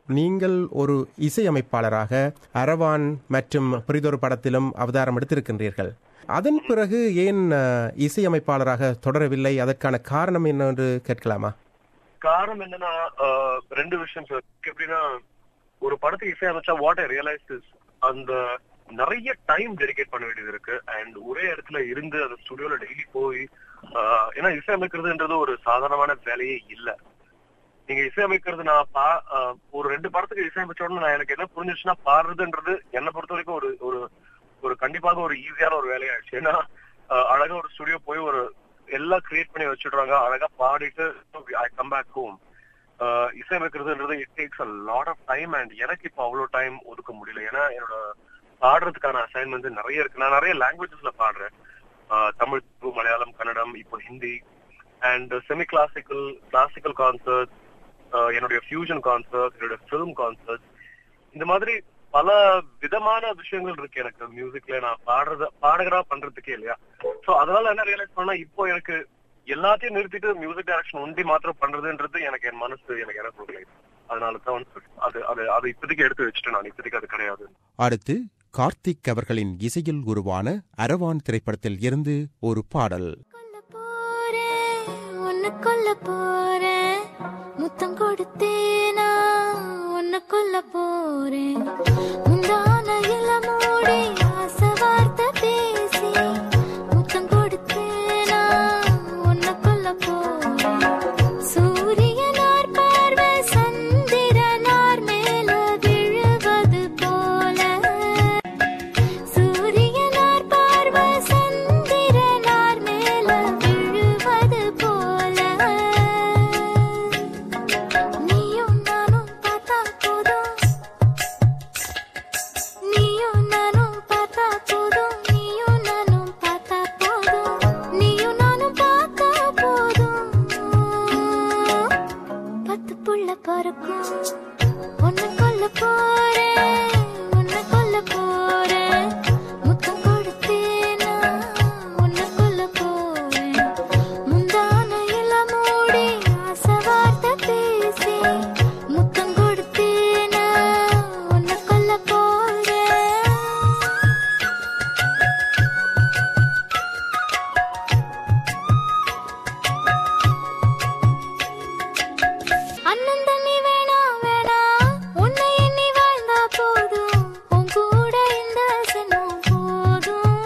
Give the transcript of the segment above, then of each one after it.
நீங்கள் ஒரு இசையமைப்பாளராக அரவான் மற்றும் பிரிதொரு படத்திலும் அவதாரம் எடுத்திருக்கின்றீர்கள் அதன் பிறகு ஏன் அஹ், இசையமைப்பாளராக தொடரவில்லை அதற்கான காரணம் என்ன என்று கேட்கலாமா காரணம் என்னன்னா ஆஹ், ரெண்டு விஷயம் சார் எப்படின்னா ஒரு படத்துக்கு இசை அமைச்சா வாட் ஐ ரியலைஸ் இஸ் அந்த நிறைய டைம் டெடிகேட் பண்ண வேண்டியது இருக்கு அண்ட் ஒரே இடத்துல இருந்து அந்த ஸ்டுடியோல டெய்லி போய் ஆஹ், ஏன்னா இசை அமைக்கிறதுன்றது ஒரு சாதாரணமான வேலையே இல்ல நீங்க இசையமைக்கிறது நான் பா ஆஹ், ஒரு ரெண்டு படத்துக்கு இசையமைச்ச உடனே நான் எனக்கு என்ன புரிஞ்சிச்சுன்னா பாடுறதுன்றது என்னை பொறுத்த வரைக்கும் ஒரு ஒரு ஒரு கண்டிப்பாக ஒரு ஈஸியான ஒரு வேலையாயிடுச்சு ஏன்னா ஆஹ், அழகா ஒரு ஸ்டுடியோ போய் ஒரு எல்லாம் கிரியேட் பண்ணி வச்சுடுறாங்க அழகா பாடிட்டு ஐ கம் பேக் ஹோம் இசையமைக்கிறதுன்றது it takes a lot of time and எனக்கு இப்போ அவ்வளவு டைம் ஒதுக்க முடியல ஏன்னா என்னோட பாடுறதுக்கான அசைன்மெண்ட் நிறைய இருக்கு நான் நிறைய லாங்குவேஜஸ்ல பாடுறேன் ஆஹ் தமிழ் தெலுங்கு, மலையாளம் கன்னடம் இப்போ Hindi and semi classical classical concert என்னுடைய ஃபியூஷன் கான்சர்ட் என்னுடைய ஃபிலிம் கான்சர்ட் இந்த மாதிரி பல விதமான விஷயங்கள் இருக்கு எனக்கு மியூசிக்ல நான் பாடுறத பாடகரா பண்றதுக்கே இல்லையா சோ அதனால என்ன ரியலைஸ் பண்ணா இப்போ எனக்கு எல்லாத்தையும் நிறுத்திட்டு மியூசிக் டைரக்ஷன் ஒண்டி மாத்திரம் பண்றதுன்றது எனக்கு என் மனசு எனக்கு எனக்கு கொடுக்கல அதனால தான் வந்து அது அது அது இப்போதைக்கு எடுத்து வச்சுட்டேன் நான் இப்போதைக்கு அது கிடையாது அடுத்து கார்த்திக் அவர்களின் இசையில் உருவான அரவான் திரைப்படத்தில் இருந்து ஒரு பாடல் கொல்ல போறேன் உன்னை கொல்ல போறேன் முத்தம் கொடுத்தேனா உன்னை கொல்ல போறேன் முந்தான இல மூடி ஆசை வார்த்தை பேசி முத்தம் கொடுத்தேனா உன்னை கொல்ல போறேன் சூரியனார் பார்வை சந்திரனார் மேல விழுவது போல சூரியனார் பார்வை சந்திரனார் மேல விழுவது போல நீயும் நானும் பார்த்தா போதும் நீயும் நானும் பார்த்தா போதும் நீயும் நானும் பார்த்தா போதும் நீயும் நானும் பார்த்தா போதும் பத்து புள்ள பறக்கும் ஒன்னு கொல்ல போறேன் உன்னை கொல்ல போறேன் முத்தம் கொடுத்தேனா உன்னை கொல்ல போறேன் முந்தான இல மூடி ஆசை வார்த்தை பேசி முத்தம் கொடுத்தேனா உன்னை கொல்ல போறேன் அண்ணன் தண்ணி வேணாம் வேணாம் உன்னை எண்ணி வாழ்ந்தா போதும் உன் கூட இந்த சென்னும் போதும்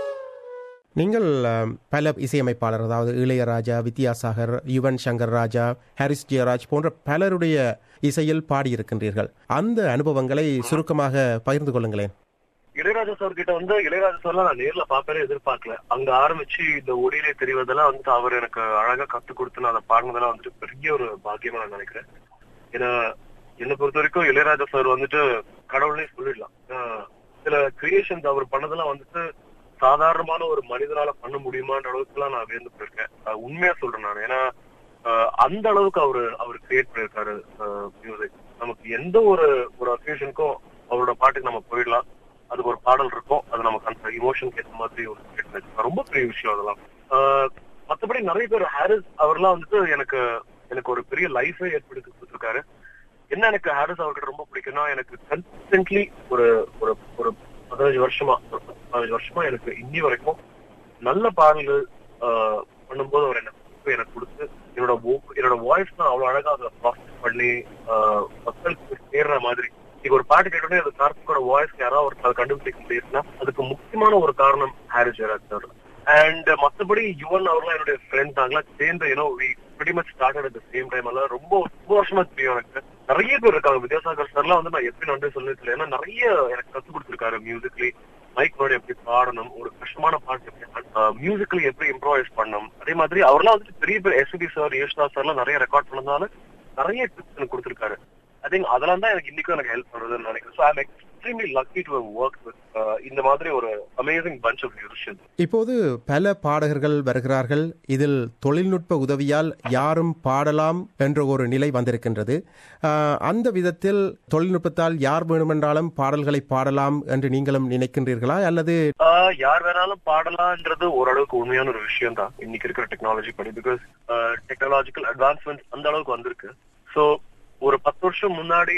நீங்கள் அஹ், பல இசையமைப்பாளர் அதாவது இளையராஜா வித்யாசாகர் யுவன் சங்கர் ராஜா ஹாரிஸ் ஜெயராஜ் போன்ற பலருடைய இசையில் பாடியிருக்கின்றீர்கள் அந்த அனுபவங்களை சுருக்கமாக பகிர்ந்து கொள்ளுங்களேன் இளையராஜா சார் கிட்ட வந்து இளையராஜா சார்லாம் நான் நேர்ல பாப்பேனே எதிர்பார்க்கல அங்க ஆரம்பிச்சு இந்த ஒடியிலே தெரிவதெல்லாம் வந்துட்டு அவர் எனக்கு அழகா கத்து கொடுத்து நான் அதை பாடினதெல்லாம் வந்துட்டு பெரிய ஒரு பாக்கியமா நான் நினைக்கிறேன் ஏன்னா என்னை பொறுத்த வரைக்கும் இளையராஜா சார் வந்துட்டு கடவுளே சொல்லிடலாம் ஏன்னா, சில கிரியேஷன்ஸ் அவர் பண்ணதெல்லாம் வந்துட்டு சாதாரணமான ஒரு மனிதனால பண்ண முடியுமான்ற அளவுக்கு எல்லாம் நான் வியந்து போயிருக்கேன் அஹ் உண்மையா சொல்றேன் நான் ஏன்னா அஹ் அந்த அளவுக்கு அவரு அவர் கிரியேட் பண்ணிருக்காரு மியூசிக் நமக்கு எந்த ஒரு ஒரு அக்கேஷனுக்கும் அவரோட பாட்டுக்கு நம்ம போயிடலாம் அதுக்கு ஒரு பாடல் இருக்கும் அது நமக்கு அந்த இமோஷனுக்கு ஏற்ற மாதிரி ஒரு create பண்ணி வச்சிருக்காரு. ரொம்ப பெரிய விஷயம் அதெல்லாம் ஆஹ் மத்தபடி நிறைய பேர் ஹாரிஸ் அவர்லாம் வந்துட்டு எனக்கு எனக்கு ஒரு பெரிய லைஃபே ஏற்படுத்தி கொடுத்துருக்காரு என்ன எனக்கு ஹாரிஸ் அவர்கிட்ட ரொம்ப பிடிக்கும்னா எனக்கு கன்சிஸ்டன்ட்லி ஒரு ஒரு ஒரு பதினஞ்சு வருஷமா ஒரு பத்து, பதினஞ்சு வருஷமா எனக்கு இன்னி வரைக்கும் நல்ல பாடல்கள் ஆஹ் பண்ணும்போது அவர் எனக்கு இப்ப எனக்கு கொடுத்து என்னோட vo- என்னோட வாய்ஸ் தான் அவ்வளவு அழகா அதை ப்ராசஸ் பண்ணி ஆஹ் மக்களுக்கு சேர்ற மாதிரி நீங்க ஒரு பாட்டு கேட்டோடனே அது கார்த்திகோட வாய்ஸ் யாராவது ஒரு அதை கண்டுபிடிக்க முடியுதுன்னா அதுக்கு முக்கியமான ஒரு காரணம் ஹாரிஸ் ஜெயராஜ் சார் அண்ட் மத்தபடி யுவன் அவர்லாம் என்னுடைய ஃப்ரெண்ட்ஸ் நாங்களாம் சேர்ந்து ஏன்னோ we pretty much started at the same time எல்லாம் ரொம்ப ரொம்ப வருஷமா தெரியும் எனக்கு நிறைய பேர் இருக்காங்க வித்யாசாகர் சார்லாம் வந்து நான் எப்படி நன்றி சொல்லிட்டு ஏன்னா நிறைய எனக்கு கத்து கொடுத்துருக்காரு மியூசிக்லி மைக் முன்னாடி எப்படி பாடணும் ஒரு கஷ்டமான பாட்டு எப்படி மியூசிக்கலி எப்படி இம்ப்ரோவைஸ் பண்ணணும் அதே மாதிரி அவர்லாம் வந்துட்டு பெரிய பெரிய எஸ்பி சார் யேசுதாஸ் சார்லாம் நிறைய ரெக்கார்ட் பண்ணதுனால நிறைய டிப்ஸ் எனக்கு கொடுத்துருக்காரு ஐ திங்க் அதெல்லாம் தான் எனக்கு இன்னைக்கும் எனக்கு ஹெல்ப் பண்றதுன்னு நினைக்கிறேன் so I'm extremely lucky to work with இந்த மாதிரி ஒரு அமேசிங் பஞ்ச் ஆஃப் மியூசிஷியன்ஸ் இப்போது பல பாடகர்கள் வருகிறார்கள் இதில் தொழில்நுட்ப உதவியால் யாரும் பாடலாம் என்ற ஒரு நிலை வந்திருக்கின்றது ஆஹ், அந்த விதத்தில் தொழில்நுட்பத்தால் யார் வேணுமென்றாலும் பாடல்களை பாடலாம் என்று நீங்களும் நினைக்கின்றீர்களா அல்லது ஆஹ் யார் வேணாலும் பாடலாம்ன்றது ஓரளவுக்கு உண்மையான ஒரு விஷயம் தான் இன்னைக்கு இருக்கிற டெக்னாலஜி படி பிகாஸ் டெக்னாலஜிக்கல் அட்வான்ஸ்மெண்ட் அந்த அளவுக்கு வந்திருக்கு சோ ஒரு பத்து வருஷம் முன்னாடி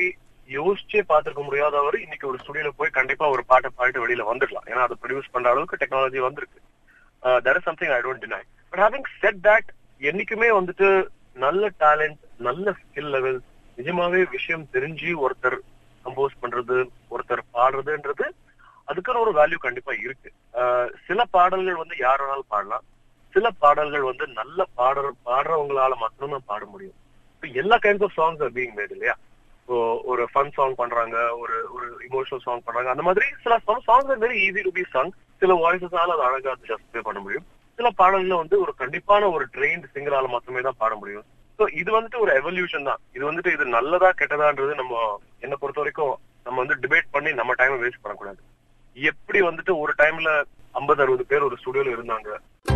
யோசிச்சே பார்த்திருக்க முடியாதவர் இன்னைக்கு ஒரு ஸ்டுடியோல போய் கண்டிப்பா ஒரு பாட்டை பாடிட்டு வெளியில வந்துடலாம் ஏன்னா அதை ப்ரொடியூஸ் பண்ற அளவுக்கு டெக்னாலஜி வந்திருக்கு that is something I don't deny but having said that என்னைக்குமே வந்துட்டு நல்ல டேலண்ட் நல்ல ஸ்கில் லெவல் நிஜமாவே விஷயம் தெரிஞ்சு ஒருத்தர் கம்போஸ் பண்றது ஒருத்தர் பாடுறதுன்றது அதுக்கான ஒரு வேல்யூ கண்டிப்பா இருக்கு ஆஹ் சில பாடல்கள் வந்து யார் வேணாலும் பாடலாம் சில பாடல்கள் வந்து நல்ல பாடுற பாடுறவங்களால மட்டும்தான் பாட முடியும் இப்ப எல்லா kinds of songs are being made இல்லையா இப்போ ஒரு ஃபன் சாங் பண்றாங்க ஒரு ஒரு இமோஷனல் சாங் பண்றாங்க அந்த மாதிரி சில songs very easy to be sung சில வாய்ஸஸால அது அழகா ஜஸ்டிஃபை பண்ண முடியும் சில பாடல்கள் வந்து ஒரு கண்டிப்பான ஒரு ட்ரெயின்ட் சிங்கரால மட்டுமே தான் பாட முடியும் சோ இது வந்துட்டு ஒரு எவல்யூஷன் தான் இது வந்துட்டு இது நல்லதா கெட்டதான்றது நம்ம என்ன பொறுத்த வரைக்கும் நம்ம வந்து டிபேட் பண்ணி நம்ம டைமை வேஸ்ட் பண்ணக்கூடாது எப்படி வந்துட்டு ஒரு டைம்ல ஐம்பது அறுபது பேர் ஒரு ஸ்டுடியோல இருந்தாங்க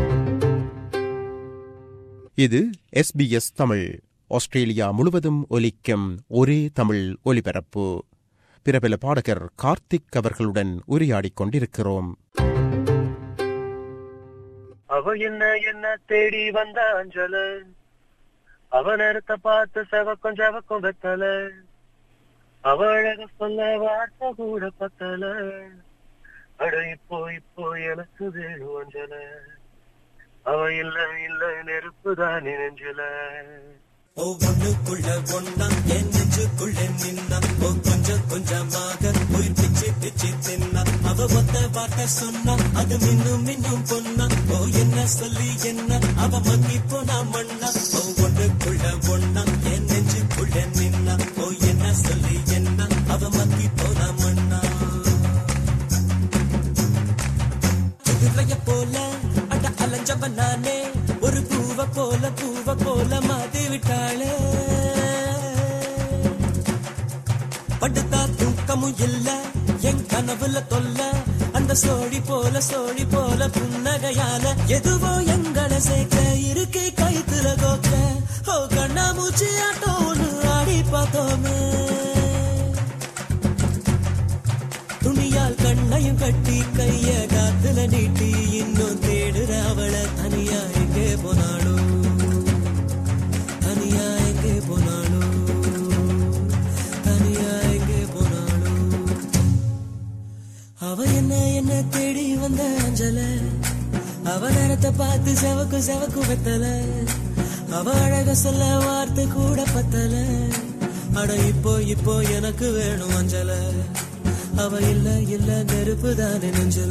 இது எஸ்பிஎஸ் தமிழ் ஆஸ்திரேலியா முழுவதும் ஒலிக்கும் ஒரே தமிழ் ஒலிபரப்பு பிரபல பாடகர் கார்த்திக் அவர்களுடன் உரையாடிக் கொண்டிருக்கிறோம் அவ என்ன என்ன தேடி வந்த அஞ்சல அவ நேரத்தை பார்த்து செவக்கும் ஜவக்கும் வெத்தல அவ அழக சொல்ல வார்த்தை கூட பத்தல அட இப்போ இப்போ எனக்கு வேணும் அஞ்சல அவ இல்ல இல்ல நெருப்புதான் நெஞ்சல ஒவ்வொன்றுக்குள்ள ஒன்னா என் நெஞ்சுக்குள்ள நின்னா ஓ கொஞ்சம் கொஞ்சமாக உயிர் பிச்சு பிச்சு தின்னா அவ ஒத்த வார்த்தை சொன்னா அது மின்னும் மின்னும் பொன்னா ஓ என்ன சொல்லி என்ன அவ மக்கி போனா மண்ணா ஒவ்வொன்றுக்குள்ள ஒன்னா என் நெஞ்சுக்குள்ள நின்னா ஓ என்ன சொல்லி என்ன அவ மக்கி போனா மண்ணா குதிரைய போல அட அலைஞ்சவ நானே ஒரு பூவ போல பூவ போல மாத்தி விட்டாளே படுத்தா தூக்கமும் இல்ல என் கனவுல தொல்ல அந்த சோழி போல சோழி போல புன்னகையால எதுவோ எங்களை சேர்க்க இருக்கை கைத்துல கோக்க ஓ கண்ணா மூச்சு ஆட்டம் ஒண்ணு ஆடி பார்த்தோமே துணியால் கண்ணையும் கட்டி கைய காத்துல நீட்டி இன்னும் தேடுற அவளை தனியா எங்கே போனாளோ தனியா எங்கே போனாளோ தனியா எங்கே போனாளோ அவ என்ன என்ன தேடி வந்த அஞ்சல அவ நேரத்தை பார்த்து செவக்கு செவக்கு வெத்தல அவ அழக சொல்ல வார்த்தை கூட பத்தல அட இப்போ இப்போ எனக்கு வேணும் அஞ்சல அவ இல்ல இல்ல நெருப்பு தானே நெஞ்சல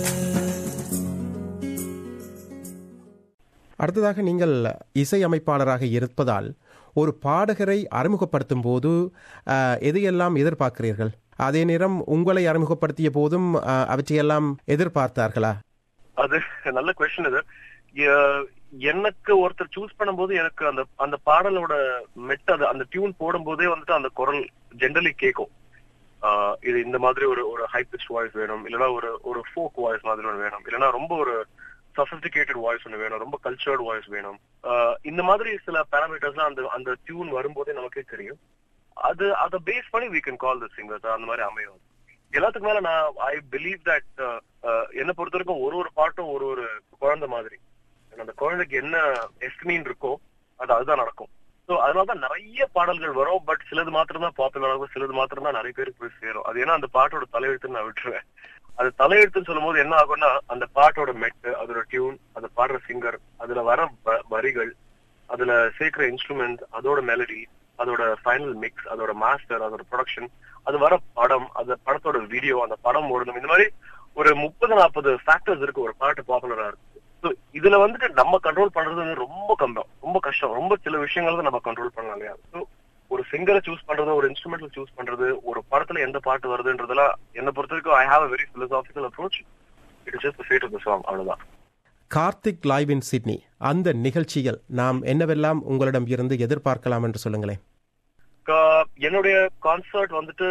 அடுத்ததாக நீங்கள் இசையமைப்பாளராக இருப்பதால் ஒரு பாடகரை அறிமுகப்படுத்தும் போது அஹ், எதையெல்லாம் எதிர்பார்க்கிறீர்கள் அதே நேரம் உங்களை அறிமுகப்படுத்திய போதும் அஹ், அவற்றையெல்லாம் எதிர்பார்த்தார்களா அது நல்ல கொஸ்டின் இது எ- எனக்கு ஒருத்தர் சூஸ் பண்ணும்போது எனக்கு அந்த அந்த பாடலோட மெட் அது அந்த டியூன் போடும் போதே வந்துட்டு அந்த குரல் ஜென்ரலி கேட்கும் ஆஹ் இது இந்த மாதிரி ஒரு ஒரு ஹை பிச் வாய்ஸ் வேணும் இல்லைன்னா ஒரு ஒரு ஃபோக் வாய்ஸ் மாதிரி ஒன்று வேணும் இல்லைன்னா ரொம்ப ஒரு சஃபிஸ்டிகேட்டட் வாய்ஸ் ஒன்று வேணும் ரொம்ப கல்ச்சர்ட் வாய்ஸ் வேணும் ஆஹ் இந்த மாதிரி சில பேராமீட்டர்ஸ்லாம் அந்த அந்த டியூன் வரும்போதே நமக்கே தெரியும் அது அதை பேஸ் பண்ணி we can call the singers அந்த மாதிரி அமையும் எல்லாத்துக்கு மேல நான் ஐ பிலீவ் தட் என்ன பொறுத்த வரைக்கும் ஒரு ஒரு பாட்டும் ஒரு ஒரு குழந்தை மாதிரி அந்த குழந்தைக்கு என்ன எஸ்மின் இருக்கோ அது அதுதான் நடக்கும் சோ அதனாலதான் நிறைய பாடல்கள் வரும் பட் சிலது மாத்திரம் தான் பாப்புலர் ஆகும் சிலது மாத்திரம் தான் நிறைய பேருக்கு போய் சேரும் அது ஏன்னா அந்த பாட்டோட தலையெழுத்துன்னு நான் விட்டுருவேன் அது தலையெழுத்துன்னு சொல்லும் போது என்ன ஆகும்னா அந்த பாட்டோட மெட்டு அதோட டியூன் அந்த பாடுற சிங்கர் அதுல வர வ- வரிகள் அதுல சேர்க்கிற இன்ஸ்ட்ருமெண்ட் அதோட மெலடி அதோட ஃபைனல் மிக்ஸ் அதோட மாஸ்டர் அதோட ப்ரொடக்ஷன் அது வர படம் அந்த படத்தோட வீடியோ அந்த படம் ஓடணும் இந்த மாதிரி ஒரு முப்பது நாற்பது ஃபேக்டர்ஸ் இருக்கு ஒரு பாட்டு பாப்புலரா இருக்கு So, இதுல வந்துட்டு நம்ம கண்ட்ரோல் பண்றது வந்து ரொம்ப கம்பம் ரொம்ப கஷ்டம் ரொம்ப சில விஷயங்கள் தான் நம்ம கண்ட்ரோல் பண்ணலாம் இல்லையா So, ஒரு சிங்கரை சூஸ் பண்றது ஒரு இன்ஸ்ட்ருமெண்டல் சூஸ் பண்றது ஒரு படத்துல எந்த பாட்டு வருதுன்றதெல்லாம் என்ன பொறுத்த வரைக்கும் I have a very philosophical approach it is just fate of the song அவ்வளவுதான் கார்த்திக் லைவ் இன் சிட்னி அந்த நிகழ்ச்சியில் நாம் என்னவெல்லாம் உங்களிடம் இருந்து எதிர்பார்க்கலாம் என்று சொல்லுங்களேன் கா- என்னுடைய கான்சர்ட் வந்துட்டு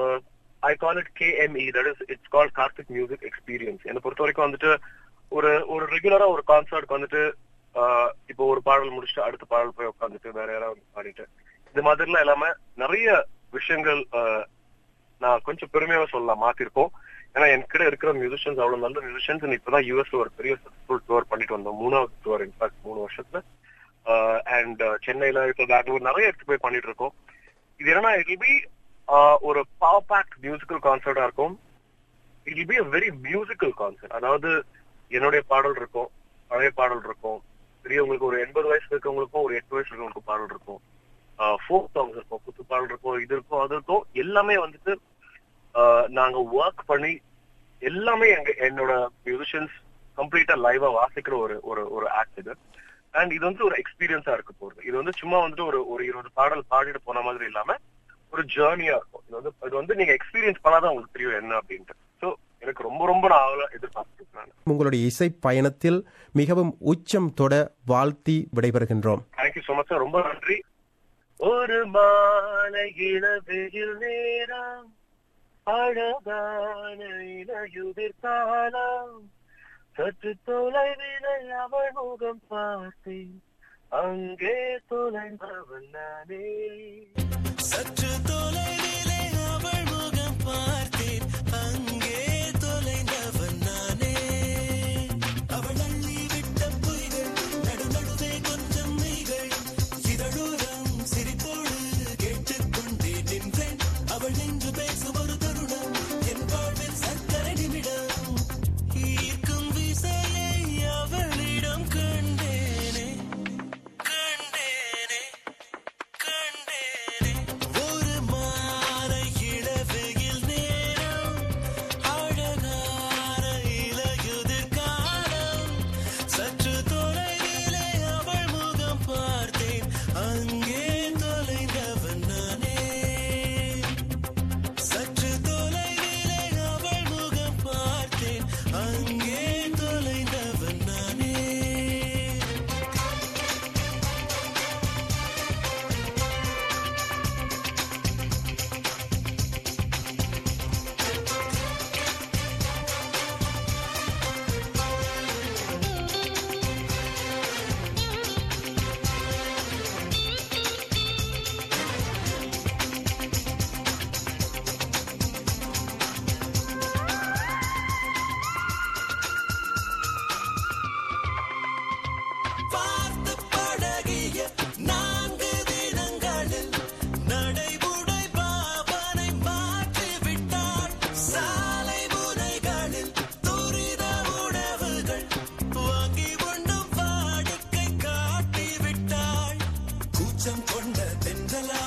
I call it K M E that is it's call Karthik music experience என்னை பொறுத்த வரைக்கும் வந்துட்டு ஒரு ஒரு ரெகுலரா ஒரு கான்சர்ட்க்கு வந்துட்டு uh, இப்போ ஒரு பாடல் முடிச்சுட்டு அடுத்த பாடல் போய் உட்காந்துட்டு வேற யாராவது பாடிட்டு இது மாதிரிலாம் எல்லாமே நிறைய விஷயங்கள் uh, நான் கொஞ்சம் பெருமையாக சொல்லலாம் மாத்திருக்கோம் ஏன்னா என்கிட்ட இருக்கிற மியூசிஷியன்ஸ் அவ்வளவு நல்ல மியூசிஷியன்ஸ் இப்பதான் யூஎஸ்ல ஒரு பெரிய சக்சஸ்ஃபுல் டூர் பண்ணிட்டு வந்தோம் மூணாவது டூர் இன்ஃபேக்ட் மூணு வருஷத்துல அண்ட் சென்னையில இப்ப பெங்களூர் நிறைய இடத்துக்கு போய் பண்ணிட்டு இருக்கோம் இது என்னன்னா இட் பி ஆஹ், ஒரு பவர் பேக் மியூசிக்கல் கான்சர்ட்டா இருக்கும் it be a very musical concert அதாவது என்னுடைய பாடல் இருக்கும் பழைய பாடல் இருக்கும் பெரியவங்களுக்கு ஒரு எண்பது வயசு இருக்கவங்களுக்கும் ஒரு எட்டு வயசு இருக்கவங்களுக்கும் பாடல் இருக்கும் ஃபோக் சாங்ஸ் இருக்கும் புத்து பாடல் இருக்கும் இது இருக்கும் அது இருக்கும் எல்லாமே வந்துட்டு ஆஹ், நாங்க ஒர்க் பண்ணி எல்லாமே எங்க என்னோட மியூசிஷியன்ஸ் கம்ப்ளீட்டா லைவா வாசிக்கிற ஒரு ஒரு ஒரு ஆக்ட் இது அண்ட் இது வந்து ஒரு எக்ஸ்பீரியன்ஸா இருக்க போகுது இது வந்து சும்மா வந்துட்டு ஒரு ஒரு இருபது பாடல் பாடிட்டு போன மாதிரி இல்லாம ஒரு ஜேர்னியா இருக்கும் இது வந்து இது வந்து நீங்க எக்ஸ்பீரியன்ஸ் பண்ணாதான் உங்களுக்கு தெரியும் என்ன அப்படின்ட்டு சோ எனக்கு ரொம்ப ரொம்ப நான் ஆவலா எதிர்பார்த்துருக்கேன் நான் உங்களுடைய இசை பயணத்தில் மிகவும் உச்சம் தொட வாழ்த்தி விடைபெறுகின்றோம் தேங்க்யூ so மச் ரொம்ப நன்றி ஒரு மாலை இளவெயில் நேரம் அழகான இளையுதிர் காலம் சற்று தொலைவிலே அவள் முகம் பார்த்தேன் அங்கே தொலைந்தவன் நானே சற்று தொலைவிலே அவள் முகம் பார்த்தேன் அங்கே தொலைந்தவன் நானே அவள் அள்ளி விட்ட பொய்கள் நடு நடுவே கொஞ்சம் மெய்கள் இதழூரம் சிரிப்போடு கேட்டுக்கொண்டே நின்றேன் அவள் நின்று பேசும் ஒரு தருணம் என் வாழ்வில் சர்க்கரை நிமிடம் ஈர்க்கும் விசையை அவளிடம் கண்டேனே கண்டேனே கண்டேனே ஒரு மாலை இளவெயில் நேரம் அழகான இலையுதிர் காலம் சற்று தொலைவிலே அவள் முகம் பார்த்தேன் அங்கே தொலைந்தவன் நானே சற்று தொலைவிலே அவள் முகம் பார்த்தேன் அங்கே தொலைந்தவன் நானே பார்த்து பழகிய நான்கு தினங்களில் நடைமுறை பாவனை மாற்றி விட்டாள் சாலை முனைகளில் துரித உணவுகள் வாங்கி உண்ணும் வாடிக்கை காட்டி விட்டாள் கூச்சம் கொண்ட தென்றலா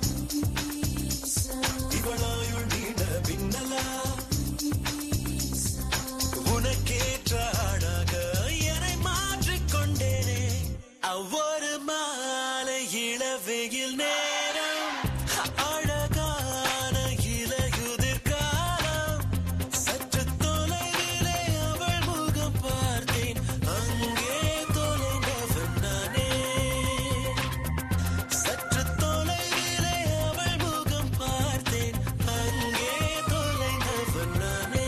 இவளாயுள் நீண்ட பின்னலா உனக்கேற்ற அழக என்னை மாற்றிக் கொண்டேனே அவ்வொரு மாலை இளவெயில் நேரம் அழகான இலையுதிர் காலம் சற்று தொலைவிலே அவள் முகம் பார்த்தேன் அங்கே தொலைந்தவன் நானே சற்று தொலைவிலே அவள் முகம் பார்த்தேன் அங்கே தொலைந்தவன் நானே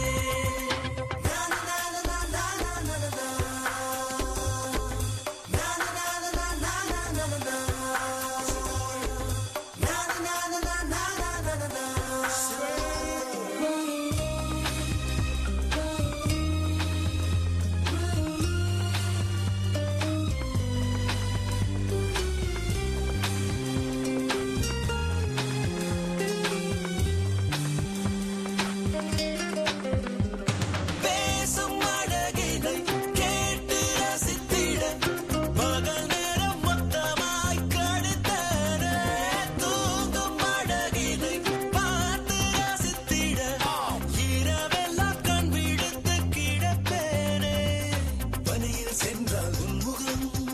பேசும் அழகினை கேட்டு ரசித்திட பகல் நேரம் மொத்தமாய் கழித்தன தூங்கும் அழகினை பார்த்து ரசித்திட இரவெல்லாம் கண் விடுத்து கிடப்பேனே பனியில் சென்றால் உன் முகம்